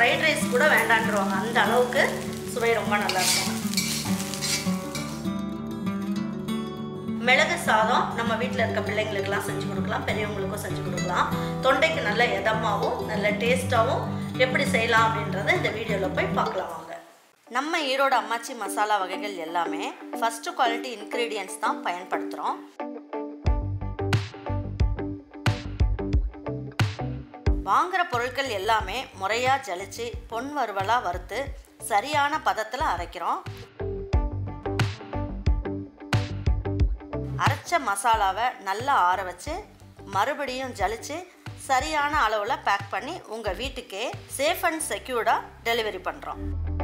fried rice கூட வேண்டான்றவாங்க அந்த அளவுக்கு சுவை ரொம்ப நல்லா இருக்கும் மிளகு சாதம் நம்ம வீட்டில் இருக்க பிள்ளைங்களுக்கெல்லாம் செஞ்சு கொடுக்கலாம் பெரியவங்களுக்கும் செஞ்சு கொடுக்கலாம் தொண்டைக்கு நல்ல இதமாகவும் நல்ல டேஸ்ட்டாகவும் எப்படி செய்யலாம் அப்படின்றத இந்த வீடியோவில் போய் பார்க்கலாம் வாங்க நம்ம ஈரோடு அம்மாச்சி மசாலா வகைகள் எல்லாமே ஃபஸ்ட்டு குவாலிட்டி இன்க்ரீடியன்ட்ஸ் தான் பயன்படுத்துகிறோம் வாங்குகிற பொருட்கள் எல்லாமே முறையாக ஜலிச்சு பொன் வறுவலாக வறுத்து சரியான பதத்தில் அரைக்கிறோம் அரைச்ச மசாலாவை நல்லா ஆற வச்சு மறுபடியும் ஜலிச்சு சரியான அளவில் பேக் பண்ணி உங்கள் வீட்டுக்கே சேஃப் அண்ட் செக்யூர்டாக டெலிவரி பண்ணுறோம்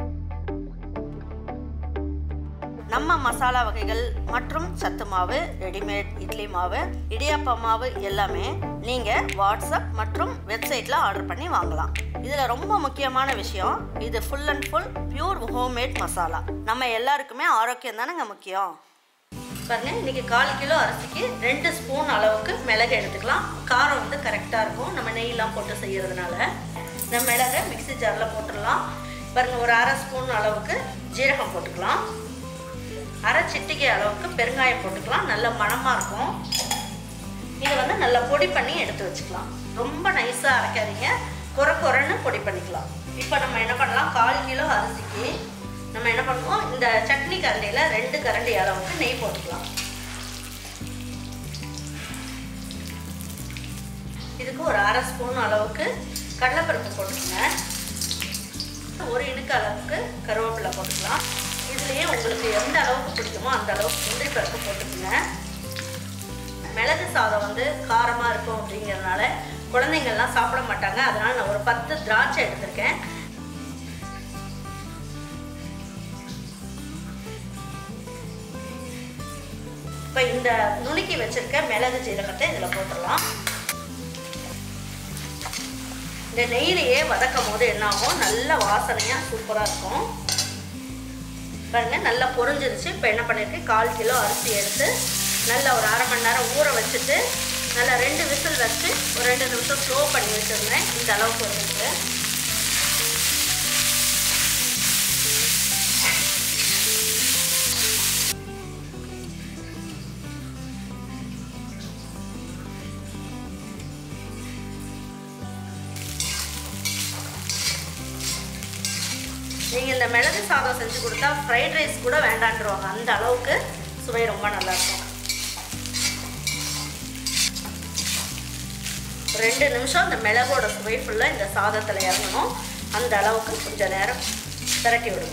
நம்ம மசாலா வகைகள் மற்றும் சத்து மாவு ரெடிமேட் இட்லி மாவு இடியாப்ப மாவு எல்லாமே நீங்கள் வாட்ஸ்அப் மற்றும் வெப்சைட்டில் ஆர்டர் பண்ணி வாங்கலாம் இதில் ரொம்ப முக்கியமான விஷயம் இது full and full pure homemade masala நம்ம எல்லாருக்குமே ஆரோக்கியம் தானேங்க முக்கியம் பாருங்க இன்றைக்கி கால் கிலோ அரிசிக்கு ரெண்டு ஸ்பூன் அளவுக்கு மிளகு எடுத்துக்கலாம் காரம் வந்து கரெக்டாக இருக்கும் நம்ம நெய்யெலாம் போட்டு செய்கிறதுனால இந்த மிளகை மிக்சி ஜாரில் போட்டுடலாம் பாருங்கள் ஒரு அரை ஸ்பூன் அளவுக்கு ஜீரகம் போட்டுக்கலாம் அரை சிட்டிகை அளவுக்கு பெருங்காயம் போட்டுக்கலாம் நல்ல மணமாக இருக்கும் இதை வந்து நல்லா பொடி பண்ணி எடுத்து வச்சுக்கலாம் ரொம்ப நைஸாக அரைக்காதீங்க குறை குறைன்னு பொடி பண்ணிக்கலாம் இப்போ நம்ம என்ன பண்ணலாம் கால் கிலோ அரிசிக்கு நம்ம என்ன பண்ணுவோம் இந்த சட்னி கரண்டியில் ரெண்டு கரண்டி அளவுக்கு நெய் போட்டுக்கலாம் இதுக்கு ஒரு அரை ஸ்பூன் அளவுக்கு கடலைப்பருப்பு போட்டுக்கோங்க ஒரு இனுக்கு அளவுக்கு கருவேப்பிலை போட்டுக்கலாம் இதுலேயே உங்களுக்கு எந்த அளவுக்கு பிடிக்குமோ அந்த அளவுக்கு முந்திரி பருப்பு போட்டுக்கோங்க மிளகு சாதம் வந்து காரமாக இருக்கும் அப்படிங்கிறதுனால குழந்தைங்கள்லாம் சாப்பிட மாட்டாங்க அதனால் நான் ஒரு பத்து திராட்சை எடுத்திருக்கேன் இப்போ இந்த நுணுக்கி வச்சிருக்க மிளகு ஜீரகத்தை இதில் போட்டுடலாம் இந்த நெய்யிலேயே வதக்கும் போது என்ன ஆகும் நல்ல வாசனையாக சூப்பராக இருக்கும் பாருங்க நல்லா பொரிஞ்சிருச்சு இப்போ என்ன பண்ணியிருக்கேன் கால் கிலோ அரிசி எடுத்து நல்லா ஒரு அரை மணி நேரம் ஊற வச்சுட்டு நல்லா ரெண்டு விசில் வச்சு ஒரு ரெண்டு நிமிஷம் ஸ்லோ பண்ணி வச்சுருந்தேன் இந்த அளவுக்கு வந்துருக்கு நீங்கள் இந்த மிளகு சாதம் செஞ்சு கொடுத்தா ஃப்ரைட் ரைஸ் கூட வேண்டான்றவாங்க அந்த அளவுக்கு சுவை ரொம்ப நல்லாயிருக்கும் ரெண்டு நிமிஷம் இந்த மிளகோட சுவை ஃபுல்லாக இந்த சாதத்தில் இறங்கணும் அந்த அளவுக்கு கொஞ்சம் நேரம் திரட்டி விடுங்க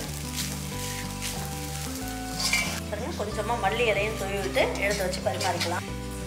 பாருங்க கொஞ்சமாக மல்லி இலையும் தூவி விட்டு எடுத்து வச்சு பரிமாறிக்கலாம்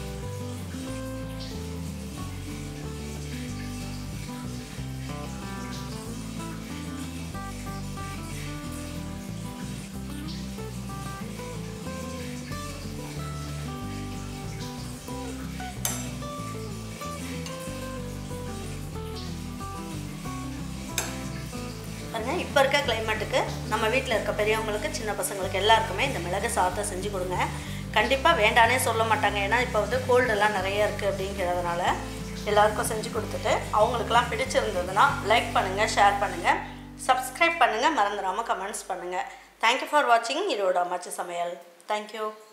பாருங்க இப்போ இருக்க கிளைமேட்டுக்கு நம்ம வீட்டில் இருக்க பெரியவங்களுக்கு சின்ன பசங்களுக்கு எல்லாருக்குமே இந்த மிளகு சாதத்தை செஞ்சு கொடுங்க கண்டிப்பாக வேண்டானே சொல்ல மாட்டாங்க ஏன்னா இப்போ வந்து கோல்டெல்லாம் நிறைய இருக்குது அப்படிங்கிறதுனால எல்லாருக்கும் செஞ்சு கொடுத்துட்டு அவங்களுக்குலாம் பிடிச்சிருந்ததுன்னா லைக் பண்ணுங்கள் ஷேர் பண்ணுங்கள் சப்ஸ்கிரைப் பண்ணுங்கள் மறந்துடாமல் கமெண்ட்ஸ் பண்ணுங்கள் தேங்க்யூ ஃபார் வாட்சிங் ஈரோடு அம்மாச்சி சமையல் தேங்க்யூ